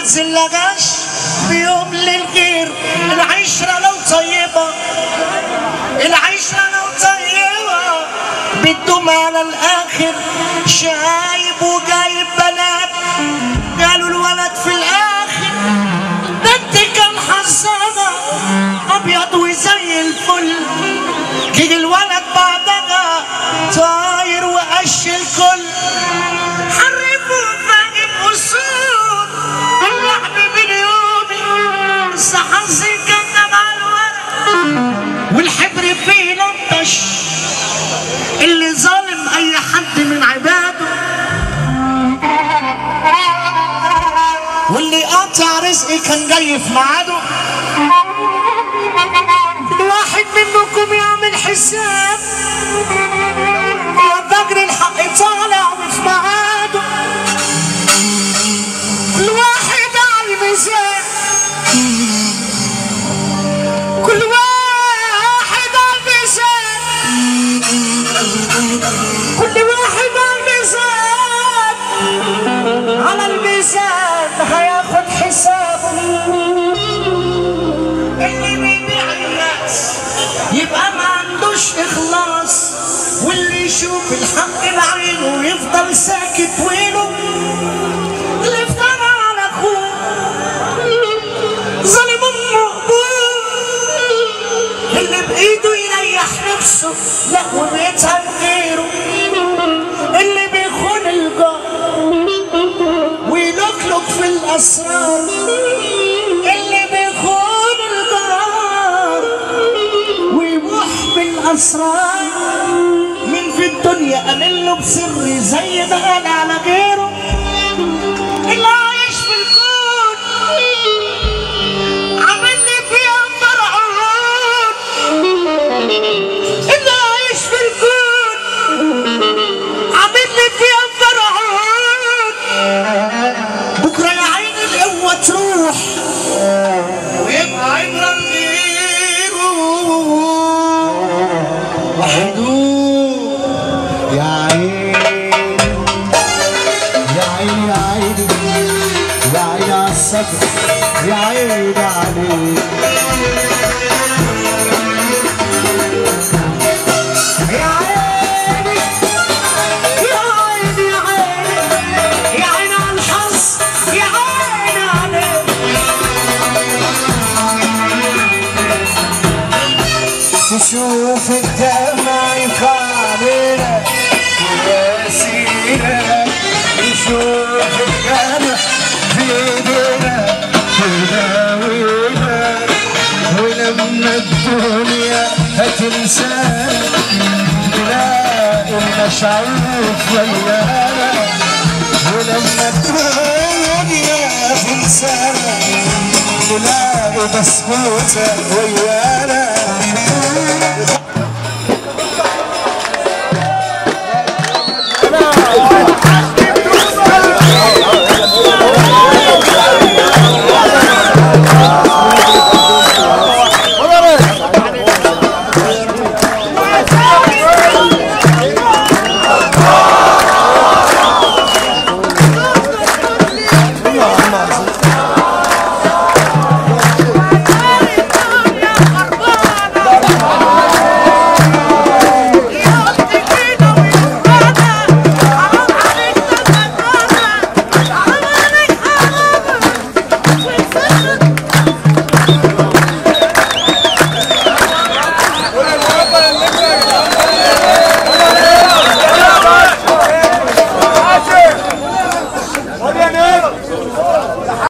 تزلقاش بيوم للغير العشرة لو طيبة العشرة لو طيبة بتدوم على الآخر شايب وجايب بنات قالوا الولد في الآخر بنت كان حظها أبيض وزي الفل جه الولد بعدها طاير وقش الكل حرفوا فاهم أصول اللحم من يومي صحصي كان مع الورق والحبر فيه لطش اللي ظالم أي حد من عباده واللي قاطع رزقي كان جاي في ميعاده الواحد منكم يعمل حساب يا فجر الحق طالع وفي ميعاده الواحد على الميزان كل واحد على الميزان كل واحد على الميزان على الميزان هياخد حسابه اللي بيبيع الناس يبقى ما عندوش اخلاص واللي يشوف الحق بعينه يفضل ساكت وينه اللي افترى على اخوه ظالم امه وابوه اللي بايده يريح نفسه لا وبيتعب غيره اللي بيخون الجار ويلوكلوك في الاسرار اللي بيخون الجار ويبوح بالاسرار مين في الدنيا امن له بسر زي ده قال على غيره اللي عايش في الكون عامل لي فيها فرعون اللي عايش في الكون عامل لي فيها فرعون بكره يا عين القوه تروح ويبقى عبره لغيره وحدوه يا عيني يا عيني يا عيني يا عيني على الصبر يا عيني عليك يا عيني يا عيني يا عيني يا عيني على الحظ يا عيني عليك تشوف الدمع يخالينا وياسينا نشوف الدمع في ايدينا تداوينا ولما الدنيا هتنسانا نلاقي المشاعر ويانا ولما الدنيا هتنسانا نلاقي بسكوتة ويانا لا